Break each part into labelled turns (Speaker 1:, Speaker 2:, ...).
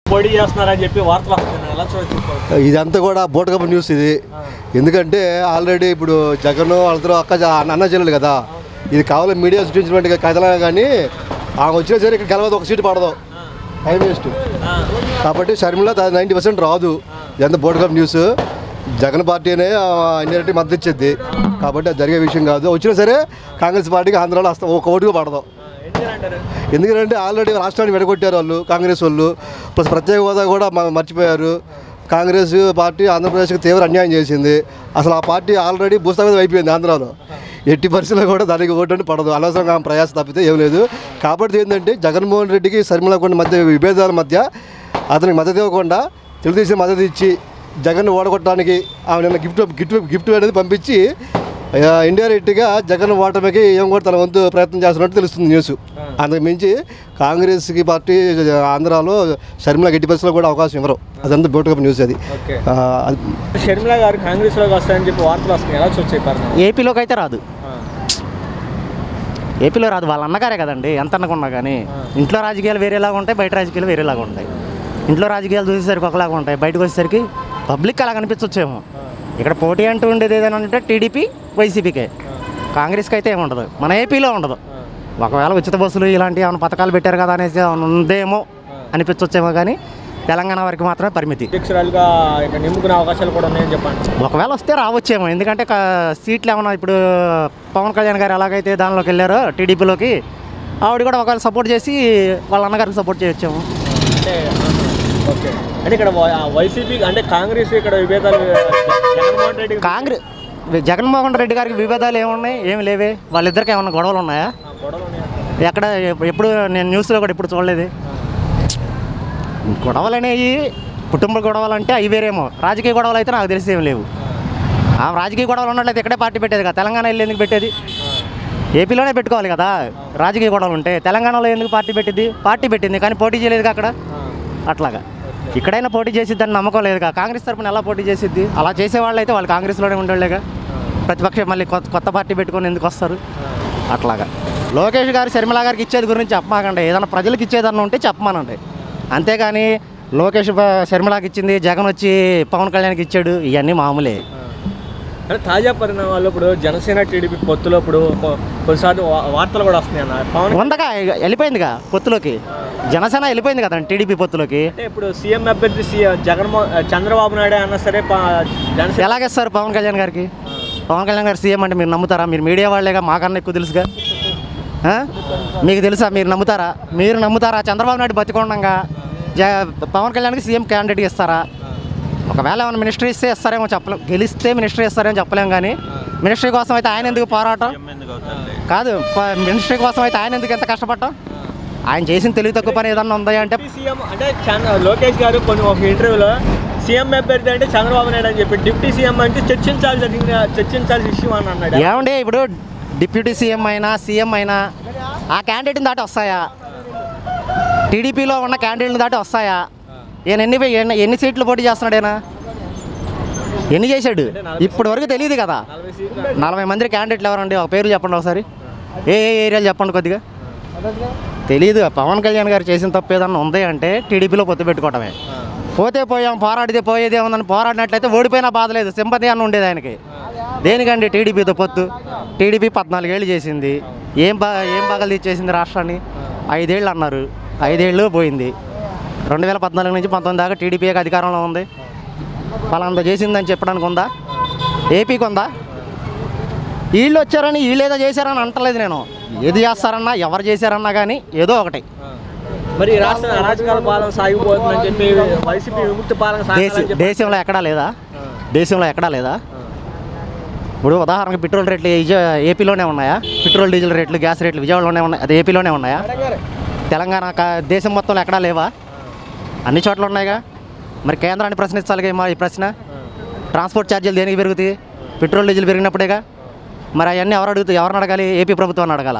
Speaker 1: పోటీ చేస్తున్నారని చెప్పి వార్తలు వస్తున్నాయి ఎలా చూడొచ్చు
Speaker 2: ఇదంతా కూడా బోటకప్ న్యూస్ ఇది ఎందుకంటే ఆల్రెడీ ఇప్పుడు జగన్ వాళ్ళతో అక్క జ- అన్న చెల్లెలు కదా ఇది కావాలి మీడియా సృష్టించినటువంటి కథలే కానీ ఆమె వచ్చినా సరే ఇక్కడ గెలవదు ఒక సీటు పడదు టైం వేస్ట్ కాబట్టి షర్మిల నైంటీ పర్సెంట్ రాదు ఇదంతా బోటకప్ న్యూస్ జగన్ పార్టీనే ఇండైరెక్ట్ మద్దతు ఇచ్చేది కాబట్టి అది జరిగే విషయం కాదు వచ్చినా సరే కాంగ్రెస్ పార్టీకి ఆంధ్రాలో వస్తా ఒక ఓటుగా పడదు
Speaker 1: ఎందుకంటారు
Speaker 2: ఎందుకంటే ఆల్రెడీ రాష్ట్రాన్ని విడగొట్టారు వాళ్ళు కాంగ్రెస్ వాళ్ళు ప్లస్ ప్రత్యేక హోదా కూడా మ- మర్చిపోయారు కాంగ్రెస్ పార్టీ ఆంధ్రప్రదేశ్కి తీవ్ర అన్యాయం చేసింది అసలు ఆ పార్టీ ఆల్రెడీ భూస్థాపితం అయిపోయింది ఆంధ్రాలో ఎట్టి పరిస్థితుల్లో కూడా దానికి ఓటు అంటే పడదు అనవసరంగా ఆమె ప్రయాస తప్పితే ఏం లేదు కాబట్టి ఏంటంటే జగన్మోహన్ రెడ్డికి శర్మిల కొండ మధ్య విభేదాల మధ్య అతనికి మద్దతు ఇవ్వకుండా తెలుగుదేశం మద్దతు ఇచ్చి జగన్ ఓడగొట్టడానికి ఆమె నిన్న గిఫ్ట్ గిఫ్ట్ గిఫ్ట్ అనేది పంపించి ఇండైరెక్ట్గా జగన్ ఓటమికి ఏం కూడా తన వంతు ప్రయత్నం చేస్తున్నట్టు తెలుస్తుంది న్యూస్ అందుకు మించి కాంగ్రెస్కి పార్టీ ఆంధ్రాలో షర్మిల గట్టి పరిస్థితుల్లో కూడా అవకాశం ఇవ్వరు అదంతా బ్యూటికప్ న్యూస్ అది
Speaker 1: ఓకే
Speaker 2: ఆ, అది-
Speaker 1: షర్మిల గారు కాంగ్రెస్లోకి వస్తాయని చెప్పి వార్తలు వస్తున్నాయి ఎలా చూసే పరిణామం
Speaker 3: ఏపీలోకి అయితే రాదు ఏపీలో రాదు వాళ్ళ అన్నగారే కదండి ఎంత అన్నకున్నా కానీ ఇంట్లో రాజకీయాలు వేరేలాగా ఉంటాయి బయట రాజకీయాలు వేరేలాగా ఉంటాయి ఇంట్లో రాజకీయాలు చూసేసరికి ఒకలాగా ఉంటాయి బయటకు వచ్చేసరికి పబ్లిక్ అలా కనిపించవచ్చేమో ఇక్కడ పోటీ అంటూ ఉండేది ఏదైనా అంటే టీడీపీ వైసీపీకే కాంగ్రెస్కి అయితే ఏమి ఉండదు మన ఏపీలో ఉండదు ఒకవేళ ఉచిత బస్సులు ఇలాంటి ఏమైనా పథకాలు పెట్టారు కదా అనేసి ఏమైనా ఉందేమో అనిపించవచ్చేమో కానీ తెలంగాణ వరకు మాత్రమే పరిమితి
Speaker 1: అధ్యక్షురాలుగా ఇక నిమ్ముకునే అవకాశాలు కూడా ఉన్నాయని చెప్పండి
Speaker 3: ఒకవేళ వస్తే రావచ్చేమో ఎందుకంటే క- సీట్లు ఏమన్నా ఇప్పుడు పవన్ కళ్యాణ్ గారు ఎలాగైతే దానిలోకి వెళ్ళారో టీడీపీలోకి ఆవిడ కూడా ఒకవేళ సపోర్ట్ చేసి వాళ్ళ అన్నగారికి సపోర్ట్ చేయొచ్చేమో
Speaker 1: అంటే ఓకే అంటే ఇక్కడ వైసీపీ అంటే కాంగ్రెస్ ఇక్కడ విభేదాలు జగన్మోహన్ రెడ్డి
Speaker 3: కాంగ్రెస్ జగన్మోహన్ రెడ్డి గారికి విభేదాలు ఏమున్నాయి ఏమి లేవే వాళ్ళిద్దరికి ఏమన్నా గొడవలు ఉన్నాయా
Speaker 1: గొడవలు ఉన్నాయి.
Speaker 3: ఎక్కడ ఎప్పుడు నేను న్యూస్లో కూడా ఇప్పుడు చూడలేదు గొడవలు అనేవి కుటుంబ గొడవలు అంటే అవి వేరేమో రాజకీయ గొడవలు అయితే నాకు తెలిసి ఏమి లేవు ఆ రాజకీయ గొడవలు ఉన్నట్లయితే ఇక్కడే పార్టీ పెట్టేది కదా తెలంగాణ వెళ్ళి ఎందుకు పెట్టేది ఏపీలోనే పెట్టుకోవాలి కదా రాజకీయ గొడవలు ఉంటే తెలంగాణలో ఎందుకు పార్టీ పెట్టింది పార్టీ పెట్టింది కానీ పోటీ చేయలేదుగా అక్కడ అట్లాగా ఇక్కడైనా పోటీ చేసిద్దని నమ్మకం లేదుగా కాంగ్రెస్ తరపున ఎలా పోటీ చేసిద్ది అలా చేసేవాళ్ళు అయితే వాళ్ళు కాంగ్రెస్లోనే ఉండేవాళ్ళేగా ప్రతిపక్షం మళ్ళీ కొత్త కొత్త పార్టీ పెట్టుకొని ఎందుకు వస్తారు అట్లాగా లోకేష్ గారు శర్మిల గారికి ఇచ్చేది గురించి చెప్పమాకండి ఏదైనా ప్రజలకు ఇచ్చేదన్నా ఉంటే చెప్పమానండి అంతేగాని లోకేష్ బ- శర్మిలాకి ఇచ్చింది జగన్ వచ్చి పవన్ కళ్యాణ్కి ఇచ్చాడు ఇవన్నీ మామూలే
Speaker 1: అంటే తాజా పరిణామాలు ఇప్పుడు జనసేన టీడీపీ పొత్తులో ఇప్పుడు కొ- కొన్నిసార్లు వా- వార్తలు కూడా వస్తున్నాయి అన్న పవన్
Speaker 3: ఉందగా ఇక వెళ్ళిపోయిందిగా పొత్తులోకి జనసేన వెళ్ళిపోయింది కదా టీడీపీ పొత్తులోకి
Speaker 1: అంటే ఇప్పుడు సీఎం అభ్యర్థి సీఎం జగన్మోహన్ చంద్రబాబు నాయుడు అన్నా సరే ప- జనసేన
Speaker 3: ఎలాగేస్తారు పవన్ కళ్యాణ్ గారికి పవన్ కళ్యాణ్ గారు సీఎం అంటే మీరు నమ్ముతారా మీరు మీడియా వాళ్ళేగా మాకన్నా ఎక్కువ తెలుసుగా ఆ? మీకు తెలుసా మీరు నమ్ముతారా మీరు నమ్ముతారా చంద్రబాబు నాయుడు బతికొండంగా జ పవన్ కళ్యాణ్కి సీఎం క్యాండిడేట్ ఇస్తారా ఒకవేళ ఏమైనా మినిస్ట్రీ ఇస్తే ఇస్తారేమో చెప్పలేం గెలిస్తే మినిస్ట్రీ ఇస్తారేమో చెప్పలేం కానీ మినిస్ట్రీ కోసం అయితే ఆయన ఎందుకు పోరాటం కాదు ప- మినిస్ట్రీ కోసం అయితే ఆయన ఎందుకు ఎంత కష్టపడటం ఆయన చేసిన తెలివి తక్కువ పని ఏదన్నా ఉందా అంటే
Speaker 1: డిప్యూటీ సీఎం అంటే చంద్ర- లోకేష్ గారు కొన్ని ఒక ఇంటర్వ్యూలో సీఎం అభ్యర్థి అంటే చంద్రబాబు నాయుడు అని చెప్పి డిప్యూటీ సీఎం అంటే చర్చించాలి జరిగిన చర్చించాల్సిన విషయం అని అన్నాడు
Speaker 3: ఏమండి ఇప్పుడు డిప్యూటీ సీఎం అయినా సీఎం అయినా ఆ క్యాండిడేట్ని దాటి వస్తాయా టీడీపీలో ఉన్న క్యాండిడేట్ని దాటి వస్తాయా ఈయన ఎన్ని ఎన్ని- ఎన్ని సీట్లు పోటీ చేస్తున్నాడు ఈయన ఎన్ని చేశాడు ఇప్పటి వరకు తెలియదు కదా
Speaker 1: నలభై సీట్లు
Speaker 3: నలభై మంది క్యాండిడేట్లు ఎవరండి ఒక పేర్లు చెప్పండి ఒకసారి ఏ ఏ ఏరియాలు చెప్పండి కొద్దిగా తెలియదు పవన్ కళ్యాణ్ గారు చేసిన తప్పు ఏదన్నా ఉంది అంటే టీడీపీలో పొత్తు పెట్టుకోవటమే పోతే పోయాం పోరాడితే పోయేది ఏముందని పోరాడినట్లయితే ఓడిపోయినా బాధ లేదు సింపతి అని ఉండేది ఆయనకి దేనికండి టీడీపీతో పొత్తు టీడీపీ పద్నాలుగేళ్ళు చేసింది ఏం బా ఏం బాగా తెచ్చేసింది రాష్ట్రాన్ని ఐదేళ్ళు అన్నారు ఐదేళ్ళు పోయింది రెండు వేల పద్నాలుగు నుంచి పంతొమ్మిది దాకా టీడీపీకి అధికారంలో ఉంది పలాంత చేసిందని చెప్పడానికి ఉందా ఏపీకి ఉందా వీళ్ళు వచ్చారని వీళ్ళు ఏదో చేశారని అంటలేదు నేను ఏది చేస్తారన్నా ఎవరు చేశారన్నా కానీ ఏదో ఒకటి
Speaker 1: మరి ఈ రాష్ట్ర అరాజకాల పాలన సాగిపోతుందని చెప్పి వైసీపీ విముక్తి పాలన
Speaker 3: దేశ
Speaker 1: సాగాలని చెప్పి
Speaker 3: దేశంలో ఎక్కడా లేదా దేశంలో ఎక్కడా లేదా ఇప్పుడు ఉదాహరణకు పెట్రోల్ రేట్లు విజయ ఏపీలోనే ఉన్నాయా పెట్రోల్ డీజిల్ రేట్లు గ్యాస్ రేట్లు విజయవాడలోనే ఉన్నాయి అది ఏపీలోనే ఉన్నాయా తెలంగాణ కా- దేశం మొత్తంలో ఎక్కడా లేవా అన్ని చోట్ల ఉన్నాయిగా మరి కేంద్రాన్ని ప్రశ్నించాలిగా మా ఈ ప్రశ్న ట్రాన్స్పోర్ట్ ఛార్జీలు దేనికి పెరుగుతాయి పెట్రోల్ డీజిల్ పెరిగినప్పుడేగా మరి అవన్నీ ఎవరు అడుగుతాయి ఎవరిని అడగాలి ఏపీ ప్రభుత్వాన్ని అడగాల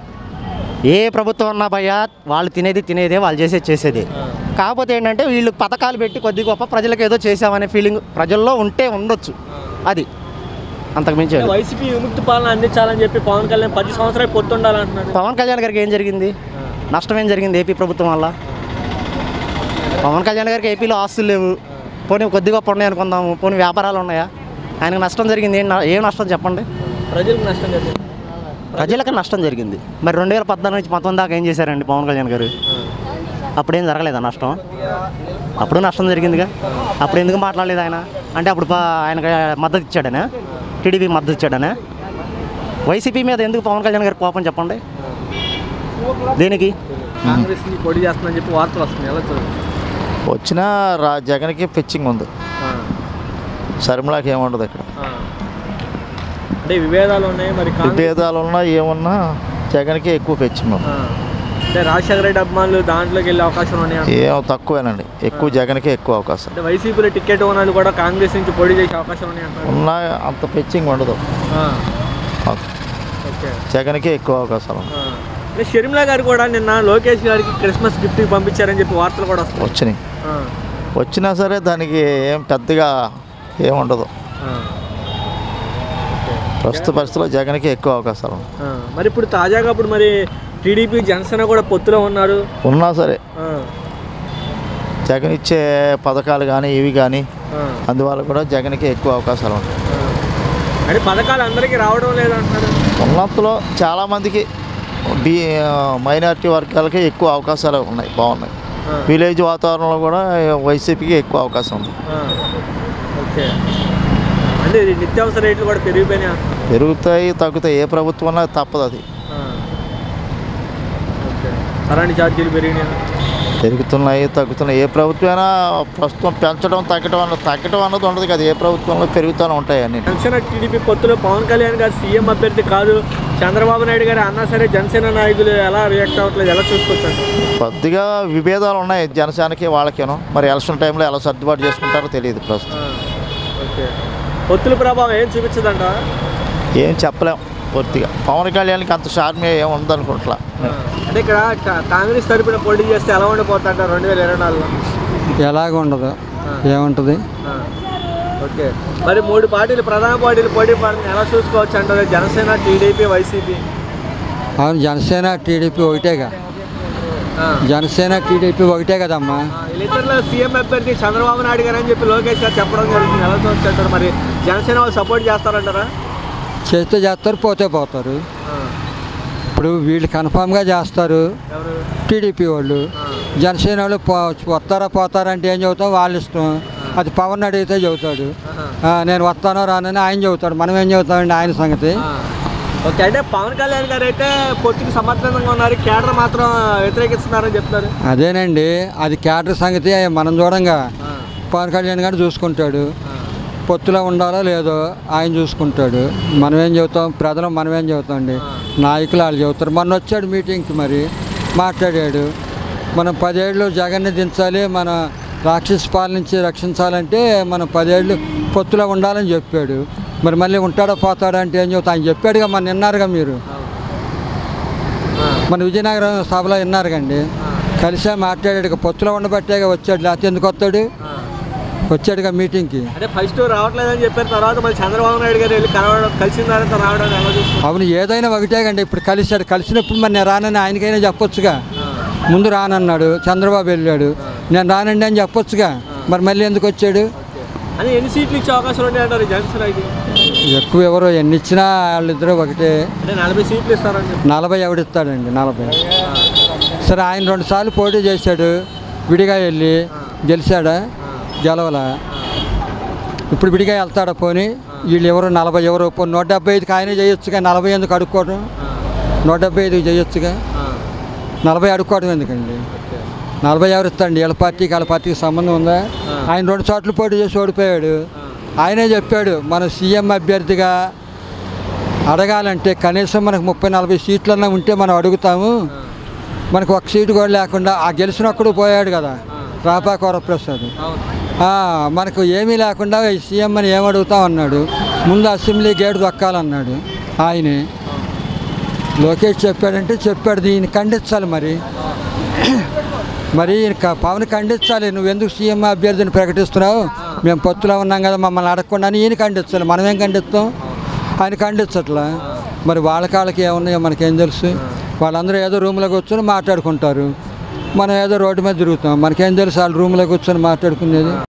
Speaker 3: ఏ ప్రభుత్వం ఉన్నా భయ్యా వాళ్ళు తినేది తినేదే వాళ్ళు చేసేది చేసేది కాకపోతే ఏంటంటే వీళ్ళు పథకాలు పెట్టి కొద్ది గొప్ప ప్రజలకు ఏదో చేసామనే ఫీలింగ్ ప్రజల్లో ఉంటే ఉండొచ్చు అది అంతకు మించి లేదు.
Speaker 1: వైసీపీ విముక్తి పాలన అందించాలని చెప్పి పవన్ కళ్యాణ్ పది సంవత్సరాలు పొత్తుండాలంటున్నాడు
Speaker 3: పవన్ కళ్యాణ్ గారికి ఏం జరిగింది నష్టం ఏం జరిగింది ఏపీ ప్రభుత్వం వల్ల పవన్ కళ్యాణ్ గారికి ఏపీలో ఆస్తులు లేవు పోనీ కొద్ది గొప్ప ఉన్నాయి అనుకుందాము పోనీ వ్యాపారాలు ఉన్నాయా ఆయనకు నష్టం జరిగింది ఏం న- ఏం నష్టం చెప్పండి
Speaker 1: ప్రజలకు నష్టం జరిగింది
Speaker 3: ప్రజలకు నష్టం జరిగింది మరి రెండు వేల పద్నాలుగు నుంచి పంతొమ్మిది దాకా ఏం చేశారండి పవన్ కళ్యాణ్ గారు అప్పుడేం జరగలేదా నష్టం అప్పుడు నష్టం జరిగిందిగా అప్పుడు ఎందుకు మాట్లాడలేదు ఆయన అంటే అప్పుడు పా- ఆయనకు మద్దతు ఇచ్చాడనా టీడీపీ మద్దతు ఇచ్చాడనా వైసీపీ మీద ఎందుకు పవన్ కళ్యాణ్ గారికి కోపం చెప్పండి దేనికి
Speaker 1: కాంగ్రెస్ ని పొడి చేస్తుందని చెప్పి వార్తలు వస్తున్నాయి ఎలా చూడచ్చు
Speaker 4: వచ్చినా రా జగన్కి పిచ్చింగ్ ఉంది శర్మిలాకి ఏముండదు ఇక్కడ
Speaker 1: అంటే విభేదాలు ఉన్నాయి మరి కాంగ్రెస్
Speaker 4: విభేదాలు ఉన్నా ఏమున్నా జగన్కి ఎక్కువ పిచ్చింగ్ ఉంది
Speaker 1: ఆ. అంటే రాజశేఖర రెడ్డి అభిమానులు దాంట్లోకి వెళ్ళే అవకాశం ఉన్నాయి అంట.
Speaker 4: ఏం తక్కువేనండి ఎక్కువ జగన్కే ఎక్కువ అవకాశం
Speaker 1: అంటే వైసీపీలో టికెట్ ఉన్నవాళ్ళు కూడా కాంగ్రెస్ నుంచి పొడి చేసే అవకాశం ఉన్నాయి అంటారు
Speaker 4: ఉన్నా అంత పిచ్చింగ్ ఉండదు
Speaker 1: ఆ. ఓకే
Speaker 4: జగన్కే ఎక్కువ అవకాశాలు ఉన్నాయి.
Speaker 1: ఆ. అంటే షర్మిలా గారు కూడా నిన్న లోకేష్ గారికి క్రిస్మస్ గిఫ్ట్ పంపించారని చెప్పి వార్తలు కూడా వస్తాయి
Speaker 4: వచ్చినాయి
Speaker 1: ఆ.
Speaker 4: వచ్చినా సరే దానికి ఏం పెద్దగా ఏముండదు
Speaker 1: ఆ.
Speaker 4: ప్రస్తుత పరిస్థితిలో జగన్కి ఎక్కువ అవకాశాలు ఉన్నాయి.
Speaker 1: ఆ. మరి ఇప్పుడు తాజాగా ఇప్పుడు మరి టీడీపీ జనసేన కూడా పొత్తులో ఉన్నారు
Speaker 4: ఉన్నా సరే
Speaker 1: ఆ.
Speaker 4: జగన్ ఇచ్చే పథకాలు కానీ ఇవి కానీ
Speaker 1: ఆ.
Speaker 4: అందువల్ల కూడా జగన్కి ఎక్కువ అవకాశాలు ఉంటాయి
Speaker 1: ఆ. అంటే పథకాలు అందరికీ రావడం లేదంటున్నారు
Speaker 4: ఉన్నంతలో చాలామందికి బీ మైనారిటీ వర్గాలకి ఎక్కువ అవకాశాలు ఉన్నాయి బాగున్నాయి
Speaker 1: ఆ.
Speaker 4: విలేజ్ వాతావరణంలో కూడా వైసీపీకి ఎక్కువ అవకాశం ఉంది
Speaker 1: ఆ. ఓకే అంటే ఇది నిత్యావసర రేట్లు కూడా పెరిగిపోయినాయి అంటున్నారు.
Speaker 4: పెరుగుతాయి తగ్గుతాయి ఏ ప్రభుత్వం తప్పదు అది
Speaker 1: ఆ. ఓకే కరెంట్ ఛార్జీలు పెరిగినాయి
Speaker 4: పెరుగుతున్నాయి తగ్గుతున్నాయి ఏ ప్రభుత్వమైనా ప్రస్తుతం పెంచడం తగ్గడం అన్నది తగ్గడం అన్నది ఉండదు కదా ఏ ప్రభుత్వంలో పెరుగుతూనే ఉంటాయి అన్ని
Speaker 1: జనసేన టీడీపీ పొత్తులో పవన్ కళ్యాణ్ గారు సీఎం అభ్యర్థి కాదు చంద్రబాబు నాయుడు గారు అన్నా సరే జనసేన నాయకులు ఎలా రియాక్ట్ అవ్వట్లేదు ఎలా చూసుకోవచ్చు
Speaker 4: కొద్దిగా విభేదాలు ఉన్నాయి జనసేనకి వాళ్ళకేను మరి ఎలక్షన్ టైంలో ఎలా సర్దుబాటు చేసుకుంటారో తెలియదు ప్రస్తుతం
Speaker 1: ఓకే పొత్తుల ప్రభావం ఏం చూపించదంట
Speaker 4: ఏం చెప్పలేం పూర్తిగా పవన్ కళ్యాణ్కి అంత షార్మే ఏం ఉందనుకుంటా
Speaker 1: అంటే ఇక్కడ కా- కాంగ్రెస్ తరపున పోటీ చేస్తే ఎలా ఉండిపోతాంట రెండు వేల ఇరవై నాలుగులో
Speaker 5: ఎలాగ ఉండదు ఏముంటుంది
Speaker 1: ఆ. ఓకే మరి మూడు పార్టీలు ప్రధాన పార్టీలు పోటీ పడుతుంది ఎలా చూసుకోవచ్చు అంటారు జనసేన టీడీపీ వైసీపీ
Speaker 5: అవును జనసేన టీడీపీ ఒకటేగా
Speaker 1: ఆ.
Speaker 5: జనసేన టీడీపీ ఒకటే కదమ్మా
Speaker 1: ఆ, వీళ్ళిద్దరిలో సీఎం అభ్యర్థి చంద్రబాబు నాయుడు గారు అని చెప్పి లోకేష్ గారు చెప్పడం జరుగుతుంది ఎలా చూడొచ్చు అంటారు మరి జనసేన వాళ్ళు సపోర్ట్ చేస్తారంటారా
Speaker 5: చేస్తే చేస్తారు పోతే పోతారు
Speaker 1: ఆ.
Speaker 5: ఇప్పుడు వీళ్ళు కన్ఫామ్గా చేస్తారు
Speaker 1: ఎవరు
Speaker 5: టీడీపీ వాళ్ళు జనసేన వాళ్ళు పో వస్తారా పోతారా అంటే ఏం చెబుతాం వాళ్ళ ఇష్టం అది పవన్ అడిగితే చెబుతాడు
Speaker 1: ఆహా.
Speaker 5: ఆ, నేను వస్తానో రానని ఆయన చెబుతాడు మనం ఏం చెబుతామండి ఆయన సంగతి
Speaker 1: ఆ. ఓకే అంటే పవన్ కళ్యాణ్ గారు అయితే పొత్తుకి సమర్థనంగా ఉన్నారు కేడర్ మాత్రం వ్యతిరేకిస్తున్నారని చెప్తున్నారు
Speaker 5: అదేనండి అది క్యాటర్ సంగతి మనం చూడంగా
Speaker 1: ఆ.
Speaker 5: పవన్ కళ్యాణ్ గారు చూసుకుంటాడు
Speaker 1: ఆ.
Speaker 5: పొత్తులో ఉండాలో లేదో ఆయన చూసుకుంటాడు మనం ఏం చెబుతాం ప్రజలు మనం ఏం చెబుతామండి నాయకులు వాళ్ళు చెబుతారు మొన్న వచ్చాడు మీటింగ్కి మరి మాట్లాడాడు మనం పదేళ్ళు జగన్ని దించాలి మన రాక్షస పాలన నుంచి రక్షించాలంటే మనం పదేళ్ళు పొత్తులో ఉండాలని చెప్పాడు మరి మళ్ళీ ఉంటాడో పోతాడో అంటే ఏం చెబుతా ఆయన చెప్పాడుగా మన విన్నారుగా మీరు మన విజయనగరం సభలో విన్నారు కండి కలిసే మాట్లాడాడు ఇక పొత్తులో ఉండబట్టేగా వచ్చాడు లేకపోతే ఎందుకు వస్తాడు
Speaker 1: ఆ.
Speaker 5: వచ్చాడుగా మీటింగ్కి
Speaker 1: అంటే ఫస్ట్ రావట్లేదని చెప్పారు తర్వాత మళ్ళీ చంద్రబాబు నాయుడు గారు వెళ్ళి కలవడం కలిసిన తర్వాత రావడం ఎలా చూస్తున్నారు
Speaker 5: అవును ఏదైనా ఒకటే కండి ఇప్పుడు కలిశాడు కలిసినప్పుడు మరి నేను రానని ఆయనకైనా చెప్పొచ్చుగా ముందు రానన్నాడు చంద్రబాబు వెళ్ళాడు నేను రానండి అని చెప్పొచ్చుగా మరి మళ్ళీ ఎందుకు వచ్చాడు
Speaker 1: అని ఎన్ని సీట్లు ఇచ్చే అవకాశాలు ఉన్నాయి అంటారు జనసేన అయితే
Speaker 5: ఎక్కువ ఎవరో ఎన్ని ఇచ్చినా వాళ్ళిద్దరూ ఒకటే
Speaker 1: అంటే నలభై సీట్లు ఇస్తారని చెప్పి
Speaker 5: నలభై ఎవడిస్తాడండి నలభై సరే ఆయన రెండు సార్లు పోటీ చేశాడు విడిగా వెళ్ళి గెలిచాడా గెలవలా ఇప్పుడు విడిగా వెళ్తాడా పోని వీళ్ళు ఎవరు నలభై ఎవరు పోనీ నూట డెబ్బై ఐదుకి ఆయనే చేయొచ్చుగా నలభై ఎందుకు అడుక్కోవడం నూట డెబ్బై ఐదుకి చేయొచ్చుగా నలభై అడుక్కోవడం ఎందుకండి నలభై ఎవరు ఇస్తాండి వీళ్ళ పార్టీకి వాళ్ళ పార్టీకి సంబంధం ఉందా ఆయన రెండు చోట్ల పోటీ చేసి ఓడిపోయాడు ఆయనే చెప్పాడు మన సీఎం అభ్యర్థిగా అడగాలంటే కనీసం మనకు ముప్పై నలభై సీట్లన్నా ఉంటే మనం అడుగుతాము మనకు ఒక సీటు కూడా లేకుండా ఆ గెలిచినప్పుడు పోయాడు కదా రాపాక వరప్రసాద్ ఆ, మనకు ఏమీ లేకుండా ఈ సీఎం అని ఏం అడుగుతాం అన్నాడు ముందు అసెంబ్లీ గేటు దొక్కాలన్నాడు ఆయనే లోకేష్ చెప్పాడంటే చెప్పాడు దీన్ని ఖండించాలి మరి మరి ఈయన క- పవన్ ఖండించాలి నువ్వు ఎందుకు సీఎం అభ్యర్థిని ప్రకటిస్తున్నావు మేము పొత్తులో ఉన్నాం కదా మమ్మల్ని అడగకుండా అని ఈయన ఖండించాలి మనం ఏం ఖండిస్తాం ఆయన ఖండించట్లా మరి వాళ్ళ కాళ్ళకి ఏమున్నాయో మనకేం తెలుసు వాళ్ళందరూ ఏదో రూమ్లో కూర్చొని మాట్లాడుకుంటారు మనం ఏదో రోడ్డు మీద తిరుగుతాం మనకేం తెలుసు వాళ్ళు రూమ్లో కూర్చొని మాట్లాడుకునేది